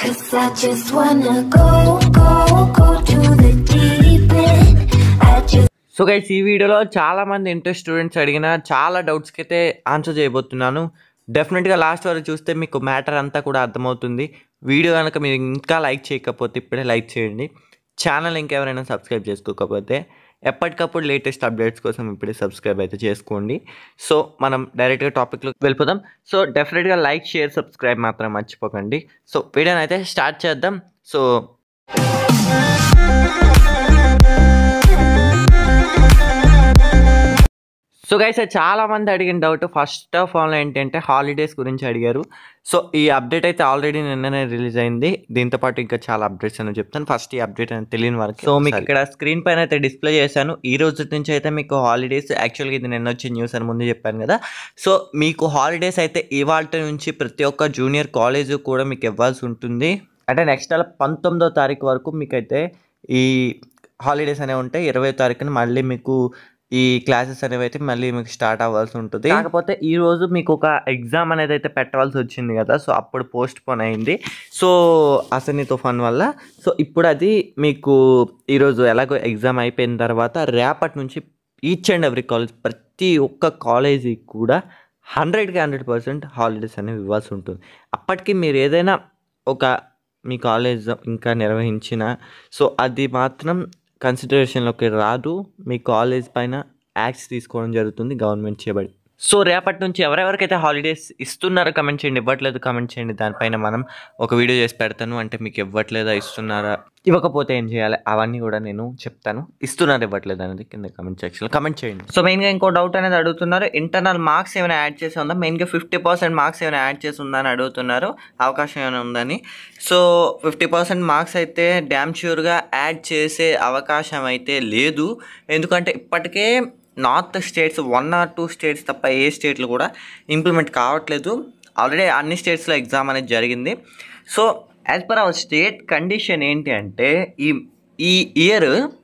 Cause I just wanna go, go, go to the deep end. I just so guys ఈ వీడియోలో చాలా మంది inter students అడిగిన చాలా డౌట్స్కి అయితే ఆన్సర్ చేయబోతున్నాను డెఫినెట్గా లాస్ట్ వరకు చూస్తే మీకు మ్యాటర్ అంతా కూడా అర్థమవుతుంది వీడియో కనుక మీరు ఇంకా లైక్ చేయకపోతే ఇప్పుడే లైక్ చేయండి ఛానల్ ఇంకెవరైనా సబ్స్క్రైబ్ చేసుకోకపోతే ఎప్పటికప్పుడు లేటెస్ట్ అప్డేట్స్ కోసం ఇప్పుడే సబ్స్క్రైబ్ అయితే చేసుకోండి సో మనం డైరెక్ట్గా టాపిక్లో వెళ్ళిపోదాం సో డెఫినెట్గా లైక్ షేర్ సబ్స్క్రైబ్ మాత్రం మర్చిపోకండి సో వీడియోని అయితే స్టార్ట్ చేద్దాం సో సో గైస్ చాలా మంది అడిగిన డౌట్ ఫస్ట్ ఆఫ్ ఆల్ ఏంటంటే హాలిడేస్ గురించి అడిగారు సో ఈ అప్డేట్ అయితే ఆల్రెడీ నిన్ననే రిలీజ్ అయింది దీంతో పాటు ఇంకా చాలా అప్డేట్స్ అని చెప్తాను ఫస్ట్ ఈ అప్డేట్ అనేది తెలియని వరకు సో మీకు ఇక్కడ స్క్రీన్ పైన అయితే డిస్ప్లే చేశాను ఈ రోజు నుంచి అయితే మీకు హాలిడేస్ యాక్చువల్గా ఇది నిన్న వచ్చే న్యూస్ అని ముందు చెప్పాను కదా సో మీకు హాలిడేస్ అయితే ఇవాళ నుంచి ప్రతి ఒక్క జూనియర్ కాలేజ్ కూడా మీకు ఇవ్వాల్సి ఉంటుంది అంటే నెక్స్ట్ నెల పంతొమ్మిదో తారీఖు వరకు మీకైతే ఈ హాలిడేస్ అనేవి ఉంటాయి ఇరవై తారీఖున మళ్ళీ మీకు ఈ క్లాసెస్ అనేవి అయితే మళ్ళీ మీకు స్టార్ట్ అవ్వాల్సి ఉంటుంది కాకపోతే ఈ రోజు మీకు ఒక ఎగ్జామ్ అనేది అయితే పెట్టవలసి వచ్చింది కదా సో అప్పుడు పోస్ట్ పోన్ అయింది సో అసని తుఫాన్ వల్ల సో ఇప్పుడు అది మీకు ఈరోజు ఎలాగో ఎగ్జామ్ అయిపోయిన తర్వాత రేపటి నుంచి ఈచ్ అండ్ ఎవ్రీ కాలేజ్ ప్రతి ఒక్క కాలేజీకి కూడా హండ్రెడ్కి హండ్రెడ్ పర్సెంట్ హాలిడేస్ అనేవి ఇవ్వాల్సి ఉంటుంది అప్పటికి మీరు ఏదైనా ఒక మీ కాలేజ్ ఇంకా నిర్వహించిన సో అది మాత్రం కన్సిడరేషన్లోకి రాదు మీ కాలేజ్ పైన యాక్ట్స్ తీసుకోవడం జరుగుతుంది గవర్నమెంట్ చేయబడి సో రేపటి నుంచి ఎవరెవరికైతే హాలిడేస్ ఇస్తున్నారో కమెంట్ చేయండి ఇవ్వట్లేదు కమెంట్ చేయండి దానిపైన మనం ఒక వీడియో చేసి పెడతాను అంటే మీకు ఇవ్వట్లేదా ఇస్తున్నారా ఇవ్వకపోతే ఏం చేయాలి అవన్నీ కూడా నేను చెప్తాను ఇస్తున్నారు ఇవ్వట్లేదు అనేది కింద కమెంట్ సెక్షన్లో కమెంట్ చేయండి సో మెయిన్గా ఇంకో డౌట్ అనేది అడుగుతున్నారు ఇంటర్నల్ మార్క్స్ ఏమైనా యాడ్ చేసి ఉందా మెయిన్గా ఫిఫ్టీ పర్సెంట్ మార్క్స్ ఏమైనా యాడ్ చేసి ఉందా అని అడుగుతున్నారు అవకాశం ఏమైనా ఉందని సో ఫిఫ్టీ పర్సెంట్ మార్క్స్ అయితే డ్యామ్ ష్యూర్గా యాడ్ చేసే అవకాశం అయితే లేదు ఎందుకంటే ఇప్పటికే north states one or two states తప్ప ఏ స్టేట్లు కూడా ఇంప్లిమెంట్ కావట్లేదు ఆల్రెడీ అన్ని స్టేట్స్లో ఎగ్జామ్ అనేది జరిగింది so as per our state condition ఏంటి అంటే ఈ ఈ ఇయర్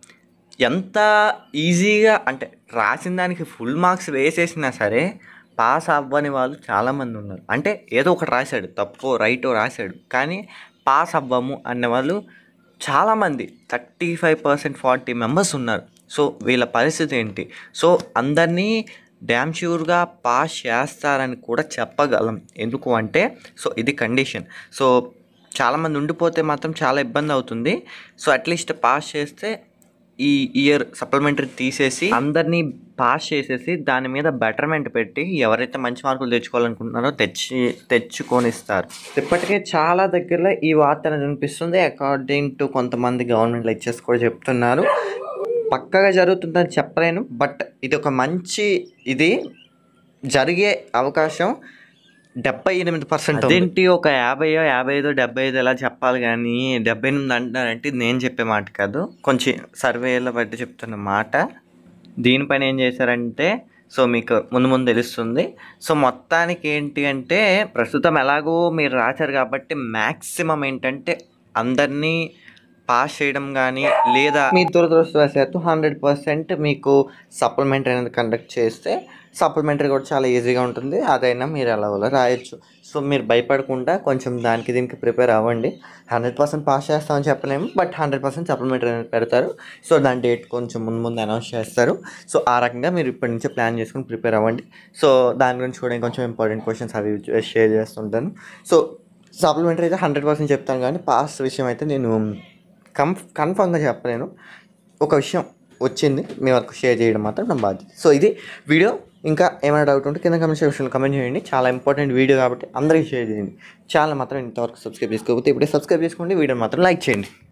ఎంత ఈజీగా అంటే రాసిన దానికి ఫుల్ మార్క్స్ వేసేసినా సరే పాస్ అవ్వని వాళ్ళు చాలామంది ఉన్నారు అంటే ఏదో ఒకటి రాశాడు తప్పో రైటో రాశాడు కానీ పాస్ అవ్వము అనే వాళ్ళు చాలామంది thirty five percent forty members ఉన్నారు సో వీళ్ళ పరిస్థితి ఏంటి సో అందరినీ డ్యామ్ ష్యూర్గా పాస్ చేస్తారని కూడా చెప్పగలం ఎందుకు అంటే సో ఇది కండిషన్ సో చాలామంది ఉండిపోతే మాత్రం చాలా ఇబ్బంది అవుతుంది సో అట్లీస్ట్ పాస్ చేస్తే ఈ ఇయర్ సప్లిమెంటరీ తీసేసి అందరినీ పాస్ చేసేసి దాని మీద బెటర్మెంట్ పెట్టి ఎవరైతే మంచి మార్కులు తెచ్చుకోవాలనుకుంటున్నారో తెచ్చి తెచ్చుకొనిస్తారు ఇప్పటికే చాలా దగ్గరలో ఈ వార్త అనేది వినిపిస్తుంది అకార్డింగ్ టు కొంతమంది గవర్నమెంట్ లెక్చర్స్ కూడా చెప్తున్నారు పక్కగా జరుగుతుందని చెప్పలేను బట్ ఇది ఒక మంచి ఇది జరిగే అవకాశం డెబ్బై ఎనిమిది పర్సెంట్ అదేంటి ఒక యాభైయో యాభై ఐదో డెబ్బై ఐదు ఎలా చెప్పాలి కానీ డెబ్బై ఎనిమిది అంటున్నారంటే ఇది నేను చెప్పే మాట కాదు కొంచెం సర్వేల బట్టి చెప్తున్న మాట దీనిపైన ఏం చేశారంటే సో మీకు ముందు ముందు తెలుస్తుంది సో మొత్తానికి ఏంటి అంటే ప్రస్తుతం ఎలాగో మీరు రాశారు కాబట్టి మ్యాక్సిమం ఏంటంటే అందరినీ పాస్ చేయడం కానీ లేదా మీ దురదృష్టవశాత్తు హండ్రెడ్ పర్సెంట్ మీకు సప్లిమెంటరీ అనేది కండక్ట్ చేస్తే సప్లిమెంటరీ కూడా చాలా ఈజీగా ఉంటుంది అదైనా మీరు ఎలా వల్ల రాయొచ్చు సో మీరు భయపడకుండా కొంచెం దానికి దీనికి ప్రిపేర్ అవ్వండి హండ్రెడ్ పర్సెంట్ పాస్ చేస్తామని చెప్పలేము బట్ హండ్రెడ్ పర్సెంట్ సప్లిమెంటరీ అనేది పెడతారు సో దాని డేట్ కొంచెం ముందు ముందు అనౌన్స్ చేస్తారు సో ఆ రకంగా మీరు ఇప్పటి నుంచే ప్లాన్ చేసుకుని ప్రిపేర్ అవ్వండి సో దాని గురించి కూడా కొంచెం ఇంపార్టెంట్ క్వశ్చన్స్ అవి షేర్ చేస్తుంటాను సో సప్లిమెంటరీ అయితే హండ్రెడ్ పర్సెంట్ చెప్తాను కానీ పాస్ విషయం అయితే నేను కన్ఫ్ కన్ఫామ్గా చెప్పలేను ఒక విషయం వచ్చింది మీ వరకు షేర్ చేయడం మాత్రం నా బాధ్యత సో ఇది వీడియో ఇంకా ఏమైనా డౌట్ ఉంటే కింద కమెంట్ సెక్షన్లో కమెంట్ చేయండి చాలా ఇంపార్టెంట్ వీడియో కాబట్టి అందరికీ షేర్ చేయండి ఛానల్ మాత్రం ఇంతవరకు సబ్స్క్రైబ్ చేసుకోకపోతే ఇప్పుడే సబ్స్క్రైబ్ చేసుకోండి వీడియో మాత్రం లైక్ చేయండి